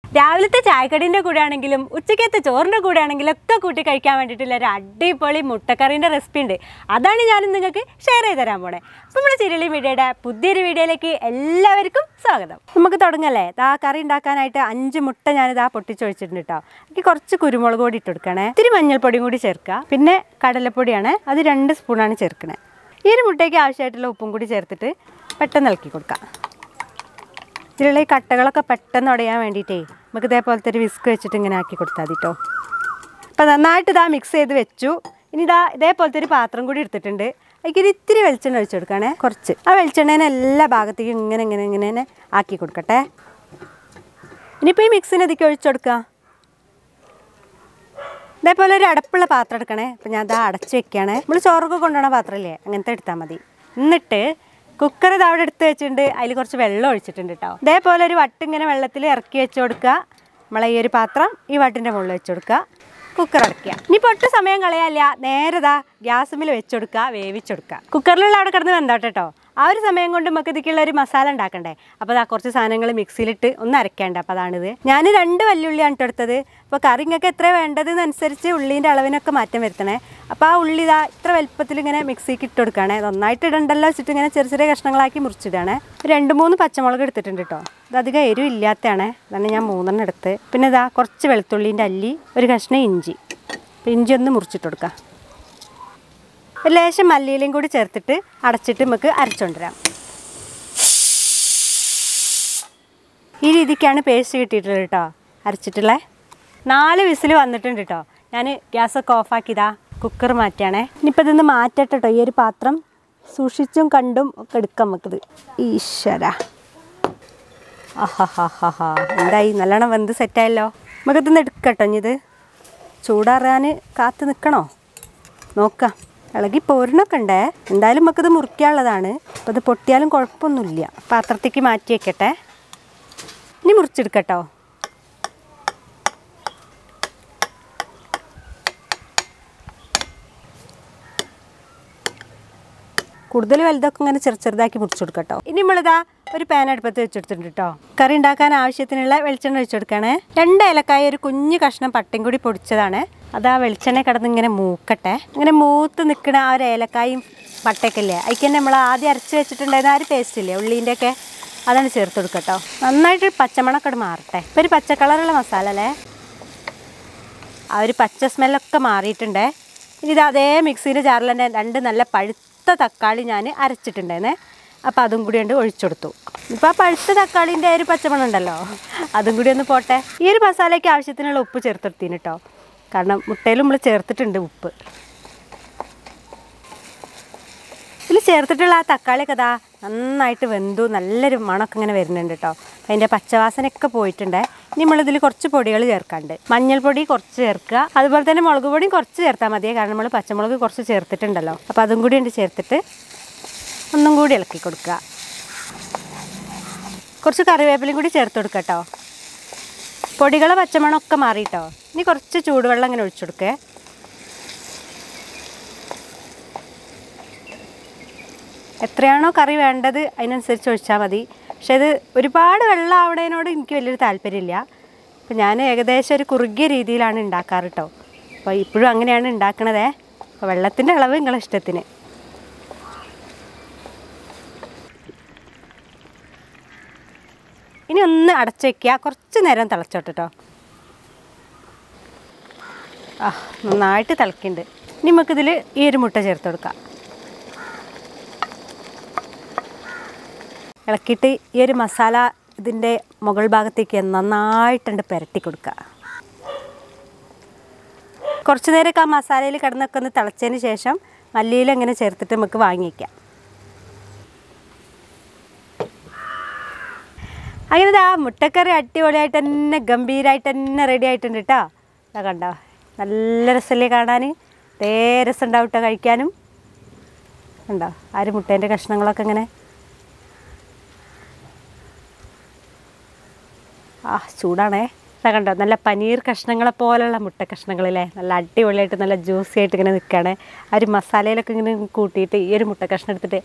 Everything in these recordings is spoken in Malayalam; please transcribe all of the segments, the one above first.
രാവിലത്തെ ചായക്കടീൻ്റെ കൂടെ ആണെങ്കിലും ഉച്ചക്കത്തെ ചോറിൻ്റെ കൂടെ ആണെങ്കിലും ഒക്കെ കൂട്ടി കഴിക്കാൻ വേണ്ടിയിട്ടുള്ള ഒരു അടിപൊളി മുട്ടക്കറീൻ്റെ റെസിപ്പി ഉണ്ട് അതാണ് ഞാൻ നിങ്ങൾക്ക് ഷെയർ ചെയ്ത് തരാൻ പോണേ അപ്പോൾ നമ്മുടെ ചിരളി വീഡിയോയുടെ പുതിയൊരു വീഡിയോയിലേക്ക് എല്ലാവർക്കും സ്വാഗതം നമുക്ക് തുടങ്ങല്ലേ ദാ കറി ഉണ്ടാക്കാനായിട്ട് അഞ്ച് മുട്ട ഞാനിതാ പൊട്ടിച്ചൊഴിച്ചിട്ടുണ്ട് കേട്ടോ എനിക്ക് കുറച്ച് കുരുമുളക് പൊടി ഇട്ട് കൊടുക്കണേ ഇത്തിരി മഞ്ഞൾപ്പൊടിയും കൂടി ചേർക്കുക പിന്നെ കടലപ്പൊടിയാണ് അത് രണ്ട് സ്പൂണാണ് ചേർക്കണേ ഈ ഒരു മുട്ടയ്ക്ക് ആവശ്യമായിട്ടുള്ള ഉപ്പും കൂടി ചേർത്തിട്ട് പെട്ടെന്ന് ഇളക്കി കൊടുക്കാം ഇതിലുള്ള ഈ കട്ടകളൊക്കെ പെട്ടെന്ന് ഉടയാൻ വേണ്ടിയിട്ടേ നമുക്ക് ഇതേപോലത്തെ ഒരു വിസ്ക് വെച്ചിട്ട് ഇങ്ങനെ ആക്കി കൊടുത്താൽ മതി കേട്ടോ അപ്പോൾ നന്നായിട്ട് ഇതാ മിക്സ് ചെയ്ത് വെച്ചു ഇനി ഇതാ ഇതേപോലത്തെ ഒരു പാത്രം കൂടി എടുത്തിട്ടുണ്ട് അതിൽ ഇത്തിരി വെളിച്ചെണ്ണ ഒഴിച്ച് കൊടുക്കണേ കുറച്ച് ആ വെളിച്ചെണ്ണേനെ എല്ലാ ഭാഗത്തേക്കും ഇങ്ങനെ ഇങ്ങനെ ഇങ്ങനെ തന്നെ ആക്കി കൊടുക്കട്ടെ ഇനിയിപ്പോൾ ഈ മിക്സിന് ഇതിലേക്ക് ഒഴിച്ചു കൊടുക്കുക ഇതേപോലെ ഒരു അടപ്പുള്ള പാത്രം എടുക്കണേ അപ്പം ഞാൻ അതാ അടച്ച് വെക്കുകയാണ് നമ്മൾ ചോറൊക്കെ കൊണ്ടുപോകണ പാത്രമില്ലേ അങ്ങനത്തെ എടുത്താൽ മതി എന്നിട്ട് കുക്കർ ഇത് അവിടെ എടുത്ത് വെച്ചിട്ടുണ്ട് അതിൽ കുറച്ച് വെള്ളം ഒഴിച്ചിട്ടുണ്ട് കേട്ടോ ഇതേപോലെ ഒരു വട്ട് ഇങ്ങനെ വെള്ളത്തിൽ ഇറക്കി വെച്ച് കൊടുക്കുക നമ്മളെ ഈ ഒരു പാത്രം ഈ വട്ടിൻ്റെ മുകളിൽ വെച്ച് കൊടുക്കുക കുക്കർ അടയ്ക്കുക ഇനിയിപ്പോൾ ഒട്ടും സമയം കളയാല്ല നേരതാ ഗ്യാസുമിൽ വെച്ച് കൊടുക്കുക വേവിച്ചെടുക്കുക കുക്കറിലുള്ള അവിടെ കിടന്ന് വെന്തോട്ടെ കേട്ടോ ആ ഒരു സമയം കൊണ്ട് നമുക്ക് ഇതിക്കുള്ള ഒരു മസാല ഉണ്ടാക്കണ്ടേ അപ്പോൾ അതാ കുറച്ച് സാധനങ്ങൾ മിക്സിയിലിട്ട് ഒന്ന് അരയ്ക്കേണ്ട അപ്പോൾ അതാണിത് ഞാൻ രണ്ട് വല്യുള്ളിയാണ് ഇട്ട് എടുത്തത് അപ്പോൾ കറി നിങ്ങൾക്ക് എത്ര വേണ്ടതെന്നനുസരിച്ച് ഉള്ളീൻ്റെ അളവിനൊക്കെ മാറ്റം വരുത്തണേ അപ്പോൾ ആ ഉള്ളി ഇതാ ഇത്ര വലുപ്പത്തിൽ ഇങ്ങനെ മിക്സിക്ക് ഇട്ട് കൊടുക്കുകയാണേ അത് ഒന്നായിട്ട് ഇടണ്ടല്ലോ വെച്ചിട്ട് ഇങ്ങനെ ചെറിയ ചെറിയ കഷ്ണങ്ങളാക്കി മുറിച്ചിടാണ് രണ്ട് മൂന്ന് പച്ചമുളക് എടുത്തിട്ടുണ്ട് കേട്ടോ ഇത് അധികം എരിവ് ഇല്ലാത്തതാണ് അതാണ് ഞാൻ മൂന്നെണ്ണം എടുത്ത് പിന്നെ ഇതാ കുറച്ച് വെളുത്തുള്ളീൻ്റെ അല്ലി ഒരു കഷ്ണം ഇഞ്ചി അപ്പോൾ ഇഞ്ചി ഒന്ന് മുറിച്ചിട്ട് കൊടുക്കാം ഒരു ലേശം മല്ലിയിലയും കൂടി ചേർത്തിട്ട് അടച്ചിട്ട് നമുക്ക് അരച്ചുകൊണ്ടുവരാം ഈ രീതിക്കാണ് പേസ്റ്റ് കിട്ടിയിട്ടുള്ളത് കേട്ടോ അരച്ചിട്ടുള്ള നാല് വിസിൽ വന്നിട്ടുണ്ട് കേട്ടോ ഞാൻ ഗ്യാസൊക്കെ ഓഫാക്കിയതാ കുക്കർ മാറ്റിയാണേ ഇനിയിപ്പോൾ ഇതൊന്ന് മാറ്റട്ടെ കേട്ടോ ഈ ഒരു പാത്രം സൂക്ഷിച്ചും കണ്ടും ഒക്കെ എടുക്കാം നമുക്കിത് ഈശ്വര ആഹാ എന്തായി നല്ലോണം വെന്ത് സെറ്റായല്ലോ നമുക്കിതൊന്ന് എടുക്കട്ടോ ഇനി ഇത് ചൂടാറാൻ കാത്ത് നിൽക്കണോ നോക്കാം ഇളകി പോരണൊക്കെ ഉണ്ടേ എന്തായാലും നമുക്കിത് മുറിക്കാനുള്ളതാണ് അപ്പോൾ ഇത് പൊട്ടിയാലും കുഴപ്പമൊന്നുമില്ല പാത്രത്തേക്ക് മാറ്റി വെക്കട്ടെ ഇനി മുറിച്ചെടുക്കട്ടോ കൂടുതൽ വലുതൊക്കെ ഇങ്ങനെ ചെറു ചെറുതാക്കി മുറിച്ചെടുക്കട്ടോ ഇനി നമ്മളിതാ ഒരു പാൻ അടുപ്പത്ത് വെച്ചെടുത്തിട്ടുണ്ട് കേട്ടോ കറി ഉണ്ടാക്കാൻ ആവശ്യത്തിനുള്ള വെളിച്ചെണ്ണ ഒഴിച്ചെടുക്കണേ രണ്ട് ഏലക്കായ ഒരു കുഞ്ഞു കഷ്ണം പട്ടയും കൂടി പൊടിച്ചതാണ് അത് ആ വെളിച്ചെണ്ണ കിടന്ന് ഇങ്ങനെ മൂക്കട്ടെ ഇങ്ങനെ മൂത്ത് നിൽക്കണ ആ ഒരു ഏലക്കായും പട്ടയൊക്കെ ഇല്ലേ അതിക്ക് തന്നെ നമ്മൾ ആദ്യം അരച്ച് വെച്ചിട്ടുണ്ടായിരുന്ന ആ ഒരു പേസ്റ്റ് ഇല്ലേ ഉള്ളീൻ്റെ ഒക്കെ അതാണ് ചേർത്ത് കൊടുക്കട്ടോ നന്നായിട്ട് പച്ചമണക്കട് മാറട്ടെ ഇപ്പോൾ ഒരു പച്ച കളറുള്ള മസാല അല്ലേ ആ ഒരു പച്ച സ്മെല്ലൊക്കെ മാറിയിട്ടുണ്ടേ ഇനി ഇത് അതേ മിക്സിയുടെ ജാറിൽ തന്നെ രണ്ട് നല്ല പഴുത്ത തക്കാളി ഞാൻ അരച്ചിട്ടുണ്ടായിരുന്നേ അപ്പോൾ അതും കൂടി ഉണ്ട് ഒഴിച്ചെടുത്തു ഇപ്പോൾ ആ പഴുത്ത തക്കാളിൻ്റെ ഒരു പച്ചമണം ഉണ്ടല്ലോ അതും കൂടി ഒന്ന് പോട്ടെ ഈ ഒരു മസാലയ്ക്ക് ആവശ്യത്തിനുള്ള ഉപ്പ് ചേർത്തെടുത്തിന് കേട്ടോ കാരണം മുട്ടയിലും നമ്മൾ ചേർത്തിട്ടുണ്ട് ഉപ്പ് ഇതിൽ ചേർത്തിട്ടുള്ള ആ തക്കാളിയൊക്കെ അതാ നന്നായിട്ട് വെന്തു നല്ലൊരു മണമൊക്കെ ഇങ്ങനെ വരുന്നുണ്ട് കേട്ടോ അതിൻ്റെ പച്ചവാസനയൊക്കെ പോയിട്ടുണ്ട് ഇനി നമ്മളിതിൽ കുറച്ച് പൊടികൾ ചേർക്കാണ്ട് മഞ്ഞൾപ്പൊടി കുറച്ച് ചേർക്കുക അതുപോലെ തന്നെ മുളക് പൊടിയും കുറച്ച് ചേർത്താൽ മതിയെ കാരണം നമ്മൾ പച്ചമുളക് കുറച്ച് ചേർത്തിട്ടുണ്ടല്ലോ അപ്പോൾ അതും കൂടി ഉണ്ട് ചേർത്തിട്ട് ഒന്നും കൂടി ഇളക്കി കൊടുക്കുക കുറച്ച് കറിവേപ്പിലയും കൂടി ചേർത്ത് കൊടുക്കുക കേട്ടോ പൊടികളെ പച്ചമണമൊക്കെ മാറിയിട്ടോ ഇനി കുറച്ച് ചൂടുവെള്ളം ഇങ്ങനെ ഒഴിച്ചു കൊടുക്കേ എത്രയാണോ കറി വേണ്ടത് അതിനനുസരിച്ച് ഒഴിച്ചാൽ മതി പക്ഷേ ഇത് ഒരുപാട് വെള്ളം ആവണതിനോട് എനിക്ക് വലിയൊരു താല്പര്യമില്ല അപ്പം ഞാൻ ഏകദേശം ഒരു കുറുകിയ രീതിയിലാണ് ഉണ്ടാക്കാറ് കേട്ടോ അപ്പോൾ ഇപ്പോഴും അങ്ങനെയാണ് ഉണ്ടാക്കണതേ അപ്പോൾ വെള്ളത്തിൻ്റെ അളവ് നിങ്ങളെ ഇഷ്ടത്തിന് ഇനി ഒന്ന് അടച്ചു വയ്ക്കുക കുറച്ച് നേരം തിളച്ചോട്ടെ കേട്ടോ ആ നന്നായിട്ട് തിളക്കുന്നുണ്ട് ഇനി നമുക്കിതിൽ ഈ ഒരു മുട്ട ചേർത്ത് കൊടുക്കാം ഇളക്കിയിട്ട് ഈ ഒരു മസാല ഇതിൻ്റെ മുകൾ ഭാഗത്തേക്ക് നന്നായിട്ടുണ്ട് പുരട്ടി കൊടുക്കുക കുറച്ച് നേരമൊക്കെ ആ മസാലയിൽ കിടന്നൊക്കെ ഒന്ന് തിളച്ചതിന് ശേഷം മല്ലിയില ഇങ്ങനെ ചേർത്തിട്ട് നമുക്ക് വാങ്ങി വയ്ക്കാം അങ്ങനെ ആ മുട്ടക്കറി അടിപൊളിയായിട്ട് തന്നെ ഗംഭീരമായിട്ട് തന്നെ റെഡി ആയിട്ടുണ്ട് കേട്ടോ ഇതാ കണ്ടോ നല്ല രസമല്ലേ കാണാൻ ഇതേ രസം ഉണ്ടാവും കേട്ടോ കഴിക്കാനും ഉണ്ടോ ആ ഒരു മുട്ടേൻ്റെ കഷ്ണങ്ങളൊക്കെ ഇങ്ങനെ ആ ചൂടാണേ ഇതാ കണ്ടോ നല്ല പനീർ കഷ്ണങ്ങളെ പോലുള്ള മുട്ട കഷ്ണങ്ങളില്ലേ നല്ല അടിപൊളിയായിട്ട് നല്ല ജ്യൂസി ആയിട്ട് ഇങ്ങനെ നിൽക്കുകയാണ് ആ ഒരു മസാലയിലൊക്കെ ഇങ്ങനെ കൂട്ടിയിട്ട് ഈ ഒരു മുട്ട കഷ്ണം എടുത്തിട്ട്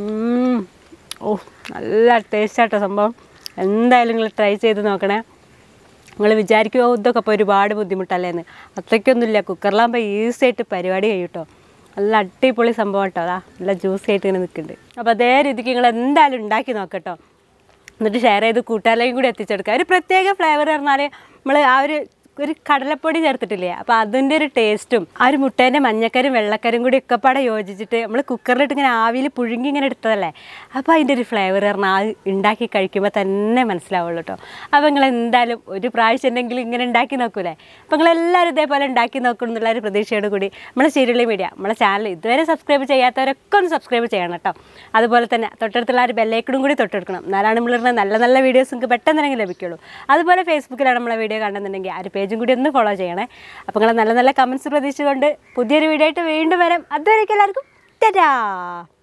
ഉം, ഓ നല്ല ടേസ്റ്റ് ആട്ടോ സംഭവം എന്തായാലും നിങ്ങൾ ട്രൈ ചെയ്ത് നോക്കണേ നിങ്ങൾ വിചാരിക്കുമോ ഇതൊക്കെ ഇപ്പോൾ ഒരുപാട് ബുദ്ധിമുട്ടല്ലേ എന്ന് അത്രയ്ക്കൊന്നുമില്ല കുക്കറിലാകുമ്പോൾ ഈസി ആയിട്ട് പരിപാടി കഴിയും കേട്ടോ നല്ല അടിപൊളി സംഭവം കേട്ടോ അതാ നല്ല ജ്യൂസി ആയിട്ട് ഇങ്ങനെ നിൽക്കുന്നുണ്ട് അപ്പോൾ അതേ രീതിക്ക് നിങ്ങൾ എന്തായാലും ഉണ്ടാക്കി നോക്കട്ടോ എന്നിട്ട് ഷെയർ ചെയ്ത് കൂട്ടുകാരിലേക്കും കൂടി എത്തിച്ചെടുക്കുക ഒരു പ്രത്യേക ഫ്ലേവർ പറഞ്ഞാൽ നമ്മൾ ആ ഒരു ഒരു കടലപ്പൊടി ചേർത്തിട്ടില്ലേ അപ്പോൾ അതിൻ്റെ ഒരു ടേസ്റ്റും ആ ഒരു മുട്ടേൻ്റെ മഞ്ഞക്കരും വെള്ളക്കരും കൂടി ഒക്കെ പാടെ യോജിച്ചിട്ട് നമ്മൾ കുക്കറിലിട്ട് ഇങ്ങനെ ആവിയിൽ പുഴുങ്ങി ഇങ്ങനെ എടുത്തതല്ലേ അപ്പോൾ അതിൻ്റെ ഒരു ഫ്ലേവർ പറഞ്ഞാൽ ആ ഉണ്ടാക്കി കഴിക്കുമ്പോൾ തന്നെ മനസ്സിലാവുള്ളൂ കേട്ടോ അപ്പോൾ നിങ്ങൾ എന്തായാലും ഒരു പ്രാവശ്യം എന്തെങ്കിലും ഇങ്ങനെ ഉണ്ടാക്കി നോക്കൂലേ അപ്പോൾ നിങ്ങളെല്ലാവരും ഇതേപോലെ ഉണ്ടാക്കി നോക്കണം എന്നുള്ള ഒരു പ്രതീക്ഷയോട് കൂടി നമ്മളെ സീരിയലി മീഡിയ നമ്മളെ ചാനൽ ഇതുവരെ സബ്സ്ക്രൈബ് ചെയ്യാത്തവരൊക്കെ ഒന്ന് സബ്സ്ക്രൈബ് ചെയ്യണം കേട്ടോ അതുപോലെ തന്നെ തൊട്ടടുത്തുള്ള ആ ഒരു ബെല്ലൈക്കണും കൂടി തൊട്ടെടുക്കണം എന്നാലാണ് നമ്മളിരുന്ന നല്ല നല്ല വീഡിയോസ് നിങ്ങൾക്ക് പെട്ടെന്ന് തന്നെ ലഭിക്കുള്ളൂ അതുപോലെ ഫേസ്ബുക്കിലാണ് നമ്മളെ വീഡിയോ കാണുന്നുണ്ടെങ്കിൽ ആ ഒരു പേജും കൂടി ഒന്ന് ഫോളോ ചെയ്യണേ അപ്പോൾ നിങ്ങൾ നല്ല നല്ല കമൻസ് പ്രതീക്ഷിച്ചുകൊണ്ട് പുതിയൊരു വീഡിയോ ആയിട്ട് വീണ്ടും വരാം അതുവരേക്കും എല്ലാവർക്കും ടാറ്റാ